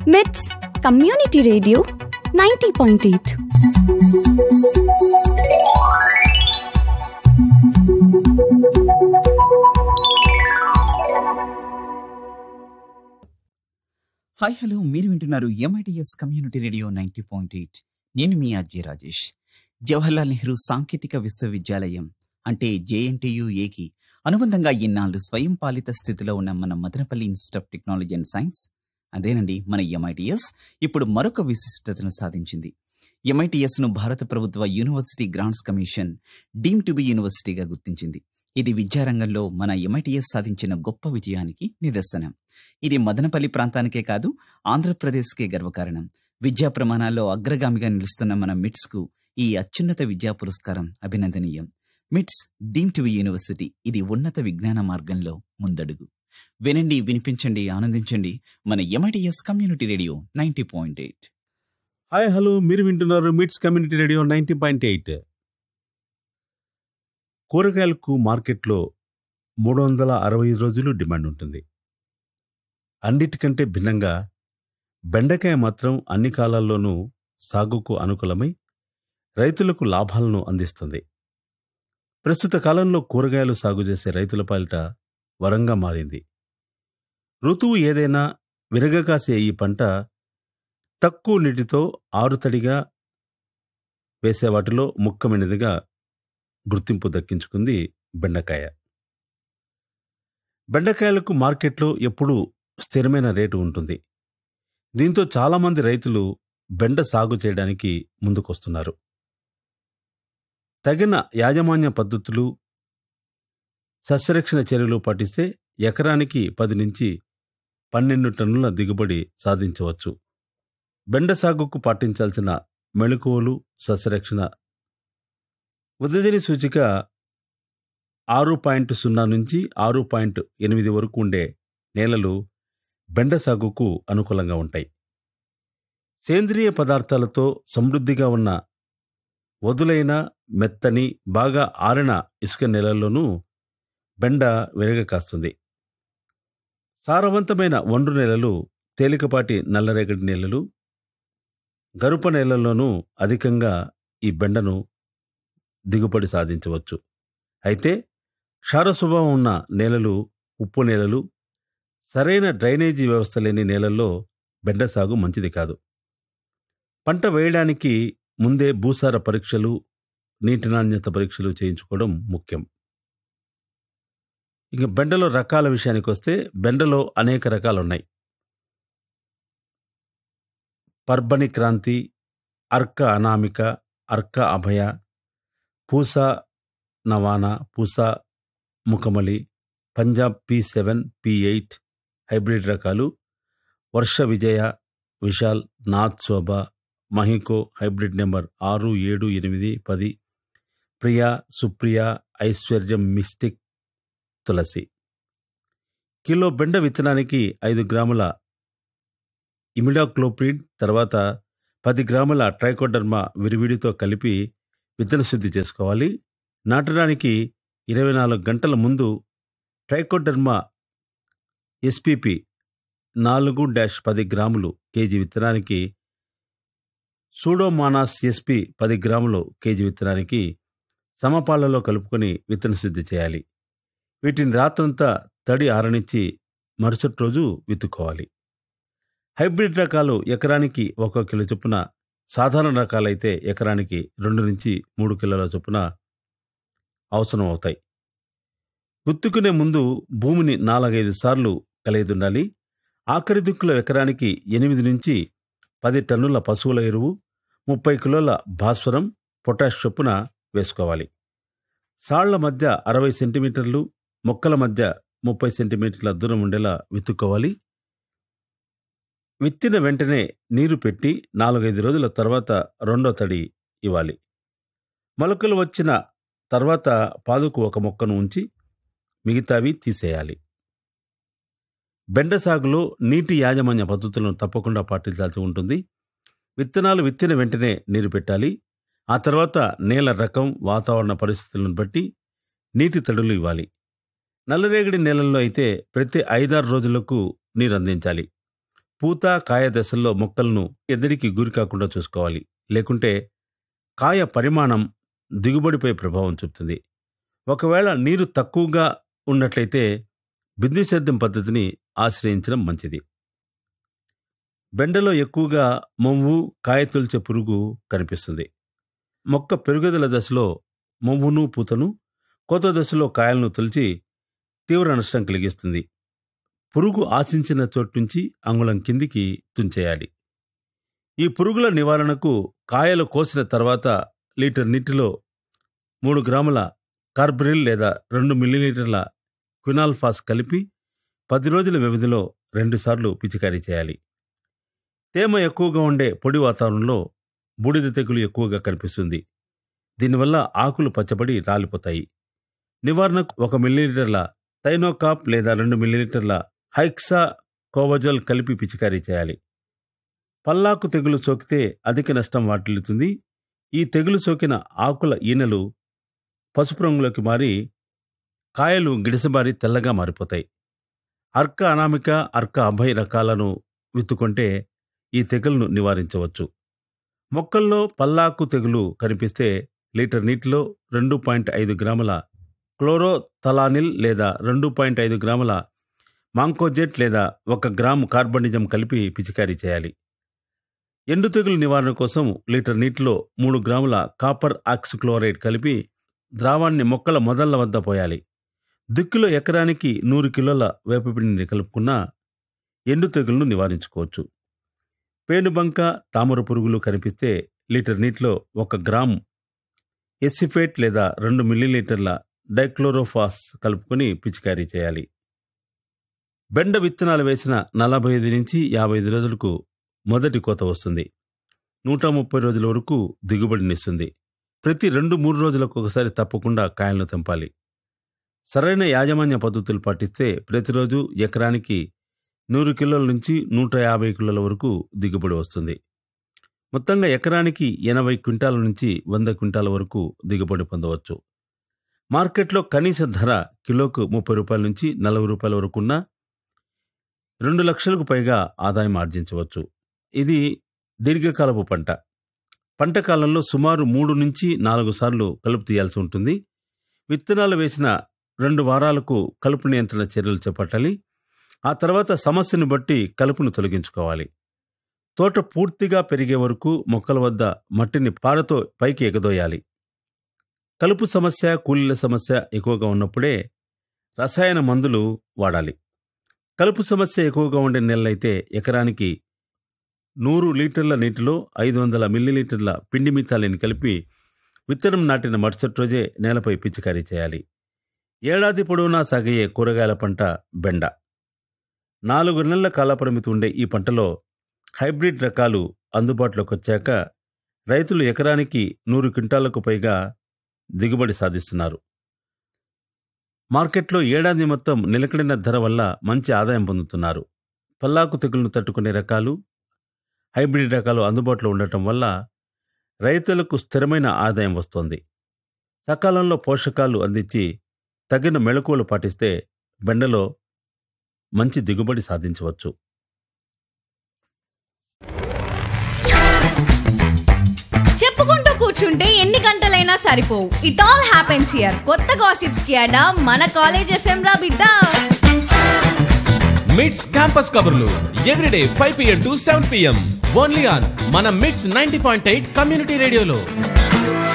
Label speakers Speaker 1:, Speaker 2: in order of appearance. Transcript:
Speaker 1: with community radio ninety point eight
Speaker 2: hi hello మీరు వింటున్నారు MITS community radio ninety point eight నేను మీ అజయ్ రాజేష్ జవహర్లాల్ నెహ్రూ సాంకేతిక విశ్వవిద్యాలయం అంటే జేఎన్టీయు ఏకి అనుబంధంగా ఇన్నాళ్ళు స్వయం పాలిత స్థితిలో ఉన్న మన Madanapalle Institute of Technology and Science అదేనండి మన ఎంఐటిఎస్ ఇప్పుడు మరొక విశిష్టతను సాధించింది ఎంఐటిఎస్ ను భారత ప్రభుత్వ University Grants Commission deem to be యూనివర్సిటీగా గుర్తించింది ఇది విద్యారంగంలో మన ఎంఐటిఎస్ సాధించిన గొప్ప విజయానికి నిదర్శనం ఇది మదనపల్లి ప్రాంతానికే కాదు ఆంధ్రప్రదేశ్కే గర్వకారణం విద్యా ప్రమాణాల్లో అగ్రగామిగా నిలుస్తున్న మన మిట్స్ కు ఈ అత్యున్నత విద్యా పురస్కారం అభినందనీయం మిట్స్ డీమ్ టు యూనివర్సిటీ ఇది ఉన్నత విజ్ఞాన మార్గంలో ముందడుగు వినండి వినిపించండి ఆనందించండి మన MITS community radio ninety point eight
Speaker 3: hi hello మీరు వింటున్నారు MITS community radio ninety point eight కూరగాయలకు మార్కెట్లో మూడు వందల అరవై ఐదు రోజులు డిమాండ్ ఉంటుంది అన్నిటికంటే భిన్నంగా బెండకాయ మాత్రం అన్ని కాలాల్లోనూ సాగుకు అనుకూలమై రైతులకు లాభాలను అందిస్తుంది ప్రస్తుత కాలంలో కూరగాయలు సాగు చేసే రైతుల పాలిట వరంగా మారింది ఋతువు ఏదైనా విరగకాసే ఈ పంట తక్కువ నీటితో ఆరుతడిగా వేసే వాటిలో ముఖ్యమైనదిగా గుర్తింపు దక్కించుకుంది బెండకాయ బెండకాయలకు మార్కెట్లో ఎప్పుడూ స్థిరమైన రేటు ఉంటుంది దీంతో చాలామంది రైతులు బెండ సాగు చేయడానికి ముందుకొస్తున్నారు తగిన యాజమాన్య పద్ధతులు సస్యరక్షణ చర్యలు పాటిస్తే ఎకరానికి పది నుంచి పన్నెండు టన్నుల దిగుబడి సాధించవచ్చు బెండ సాగుకు పాటించాల్సిన మెళుకువలు సస్యరక్షణ ఉదయదిని సూచిక ఆరు పాయింట్ సున్నా నుంచి ఆరు పాయింట్ ఎనిమిది వరకు ఉండే నేలలు బెండ సాగుకు అనుకూలంగా ఉంటాయి సేంద్రియ పదార్థాలతో సమృద్ధిగా ఉన్న వదులైన మెత్తని బాగా ఆరిన ఇసుక నేలల్లోనూ బెండ వెరగ కాస్తుంది సారవంతమైన ఒండ్రు నేలలు తేలికపాటి నల్లరేగడి నేలలు గరుప నేలల్లోనూ అధికంగా ఈ బెండను దిగుబడి సాధించవచ్చు అయితే క్షార స్వభావం ఉన్న నేలలు ఉప్పు నేలలు సరైన డ్రైనేజీ వ్యవస్థ లేని నేలల్లో బెండ సాగు మంచిది కాదు పంట వేయడానికి ముందే భూసార పరీక్షలు నీటి నాణ్యత పరీక్షలు చేయించుకోవడం ముఖ్యం ఇక బెండలో రకాల విషయానికి వస్తే బెండలో అనేక రకాలు ఉన్నాయి పర్బని క్రాంతి అర్క అనామిక అర్క అభయ పూసా నవానా Pusa Makhmali Punjab P seven P eight hybrid రకాలు వర్ష విజయ విశాల్ నాథ్ శోభ మహికో హైబ్రిడ్ నెంబర్ ఆరు ఏడు ఎనిమిది పది ప్రియా సుప్రియ ఐశ్వర్యం మిస్టిక్ తులసి కిలో బెండ విత్తనానికి ఐదు గ్రాముల ఇమిడాక్లోప్రిడ్ తర్వాత పది గ్రాముల ట్రైకోడర్మా విరివిడితో కలిపి విత్తన శుద్ధి చేసుకోవాలి నాటడానికి ఇరవై నాలుగు గంటల ముందు ట్రైకోడర్మా ఎస్పిపి నాలుగు డాష్ పది గ్రాములు కేజీ విత్తనానికి సూడోమానాస్ ఎస్పి పది గ్రాములు కేజీ విత్తనానికి సమపాలలో కలుపుకొని విత్తన శుద్ధి చేయాలి వీటిని రాత్రంతా తడి ఆరనిచ్చి మరుసటి రోజు విత్తుకోవాలి హైబ్రిడ్ రకాలు ఎకరానికి ఒక కిలో చొప్పున సాధారణ రకాలైతే ఎకరానికి రెండు నుంచి మూడు కిలోల చొప్పున అవసరం అవుతాయి గుత్తుకునే ముందు భూమిని నాలుగైదు సార్లు కలిగిదుండాలి ఆఖరి దుక్కుల ఎకరానికి ఎనిమిది నుంచి పది టన్నుల పశువుల ఎరువు ముప్పై కిలోల భాస్వరం పొటాష్ చొప్పున వేసుకోవాలి సాళ్ల మధ్య అరవై సెంటీమీటర్లు మొక్కల మధ్య ముప్పై సెంటీమీటర్ల దూరం ఉండేలా విత్తుకోవాలి విత్తిన వెంటనే నీరు పెట్టి నాలుగైదు రోజుల తర్వాత రెండో తడి ఇవ్వాలి మొలకలు వచ్చిన తర్వాత పాదుకు ఒక మొక్కను ఉంచి మిగతావి తీసేయాలి బెండ సాగులో నీటి యాజమాన్య పద్ధతులను తప్పకుండా పాటించాల్సి ఉంటుంది విత్తనాలు విత్తిన వెంటనే నీరు పెట్టాలి ఆ తర్వాత నేల రకం వాతావరణ పరిస్థితులను బట్టి నీటి తడులు ఇవ్వాలి నల్లరేగడి నేలల్లో అయితే ప్రతి ఐదారు రోజులకు నీరు అందించాలి పూత కాయ దశల్లో మొక్కలను ఎద్దడికి గురి కాకుండా చూసుకోవాలి లేకుంటే కాయ పరిమాణం దిగుబడిపై ప్రభావం చూపుతుంది ఒకవేళ నీరు తక్కువగా ఉన్నట్లయితే బిందు సేద్యం పద్ధతిని ఆశ్రయించడం మంచిది బెండలో ఎక్కువగా మొవ్వు కాయ తొలిచే పురుగు కనిపిస్తుంది మొక్క పెరుగుదల దశలో మొవ్వును పూతను కోత దశలో కాయలను తొలిచి తీవ్ర నష్టం కలిగిస్తుంది పురుగు ఆశించిన చోటు నుంచి అంగుళం కిందికి తుంచేయాలి ఈ పురుగుల నివారణకు కాయలు కోసిన తర్వాత లీటర్ నీటిలో మూడు గ్రాముల కార్బరిల్ లేదా రెండు మిల్లీలీటర్ల క్వినాల్ఫాస్ కలిపి పది రోజుల వ్యవధిలో రెండుసార్లు పిచికారీ చేయాలి తేమ ఎక్కువగా ఉండే పొడి వాతావరణంలో బూడిద తెగులు ఎక్కువగా కనిపిస్తుంది దీనివల్ల ఆకులు పచ్చబడి రాలిపోతాయి నివారణకు ఒక మిల్లీలీటర్ల థైనోకాప్ లేదా రెండు మిల్లీలీటర్ల హైక్సా కోవజల్ కలిపి పిచికారీ చేయాలి పల్లాకు తెగులు సోకితే అధిక నష్టం వాటిల్లుతుంది ఈ తెగులు సోకిన ఆకుల ఈనెలు పసుపు రంగులోకి మారి కాయలు గిడిసబారి తెల్లగా మారిపోతాయి అర్క అనామిక అర్క అభయ రకాలను విత్తుకుంటే ఈ తెగులును నివారించవచ్చు మొక్కల్లో పల్లాకు తెగులు కనిపిస్తే లీటర్ నీటిలో రెండు పాయింట్ ఐదు గ్రాముల క్లోరోథలానిల్ లేదా రెండు పాయింట్ ఐదు గ్రాముల మాంకోజెట్ లేదా ఒక గ్రాము కార్బనిజం కలిపి పిచికారీ చేయాలి ఎండు తెగులు నివారణ కోసం లీటర్ నీటిలో మూడు గ్రాముల కాపర్ ఆక్సిక్లోరైడ్ కలిపి ద్రావాన్ని మొక్కల మొదళ్ల వద్ద పోయాలి దిక్కులో ఎకరానికి నూరు కిలోల వేపపిండిని కలుపుకున్న ఎండు తెగులను నివారించుకోవచ్చు పేనుబంక తామర పురుగులు కనిపిస్తే లీటర్ నీటిలో ఒక గ్రాము ఎస్సిఫేట్ లేదా రెండు మిల్లీలీటర్ల డైక్లోరోఫాస్ కలుపుకొని పిచికారీ చేయాలి బెండ విత్తనాలు వేసిన నలభై ఐదు నుంచి యాభై ఐదు రోజులకు మొదటి కోత వస్తుంది నూట ముప్పై రోజుల వరకు దిగుబడినిస్తుంది ప్రతి రెండు మూడు రోజులకు ఒకసారి తప్పకుండా కాయలను తెంపాలి సరైన యాజమాన్య పద్ధతులు పాటిస్తే ప్రతిరోజు ఎకరానికి నూరు కిలోల నుంచి నూట యాభై కిలోల వరకు దిగుబడి వస్తుంది మొత్తంగా ఎకరానికి ఎనభై క్వింటాల నుంచి వంద క్వింటాల వరకు దిగుబడి పొందవచ్చు మార్కెట్లో కనీస ధర కిలోకు ముప్పై రూపాయల నుంచి నలభై రూపాయల వరకు ఉన్న రెండు లక్షలకు పైగా ఆదాయం ఆర్జించవచ్చు ఇది దీర్ఘకాలపు పంట పంట కాలంలో సుమారు మూడు నుంచి నాలుగు సార్లు కలుపు తీయాల్సి ఉంటుంది విత్తనాలు వేసిన రెండు వారాలకు కలుపు నియంత్రణ చర్యలు చేపట్టాలి ఆ తర్వాత సమస్యను బట్టి కలుపును తొలగించుకోవాలి తోట పూర్తిగా పెరిగే వరకు మొక్కల వద్ద మట్టిని పారతో పైకి ఎగదోయాలి కలుపు సమస్య కూలీల సమస్య ఎక్కువగా ఉన్నప్పుడే రసాయన మందులు వాడాలి కలుపు సమస్య ఎక్కువగా ఉండే నెలలైతే ఎకరానికి నూరు లీటర్ల నీటిలో ఐదు వందల మిల్లీలీటర్ల పిండి మితాలిని కలిపి విత్తనం నాటిన మరుసటి రోజే నేలపై పిచికారీ చేయాలి ఏడాది పొడవునా సాగయ్యే కూరగాయల పంట బెండ నాలుగు నెలల కాలపరిమితి ఉండే ఈ పంటలో హైబ్రిడ్ రకాలు అందుబాటులోకి వచ్చాక రైతులు ఎకరానికి నూరు క్వింటాలకు పైగా దిగుబడి సాధిస్తున్నారు మార్కెట్లో ఏడాది మొత్తం నిలకడిన ధర వల్ల మంచి ఆదాయం పొందుతున్నారు పల్లాకు తెగులను తట్టుకునే రకాలు హైబ్రిడ్ రకాలు అందుబాటులో ఉండటం వల్ల రైతులకు స్థిరమైన ఆదాయం వస్తోంది సకాలంలో పోషకాలు అందించి తగిన మెళకువలు పాటిస్తే బెండలో మంచి దిగుబడి సాధించవచ్చు
Speaker 4: చెప్పుకుంటూ కూర్చుంటే ఎన్ని గంటలైనా సరిపోవు ఇట్ ఆల్ హ్యాపెన్స్ హియర్ కొత్త గాసిప్స్ కి అడా మన కాలేజ్ ఎఫ్ఎం రా బిడ్డ
Speaker 5: మిడ్స్ క్యాంపస్ కబుర్లు everyday five PM to seven PM only on మన MITS ninety point eight community రేడియోలో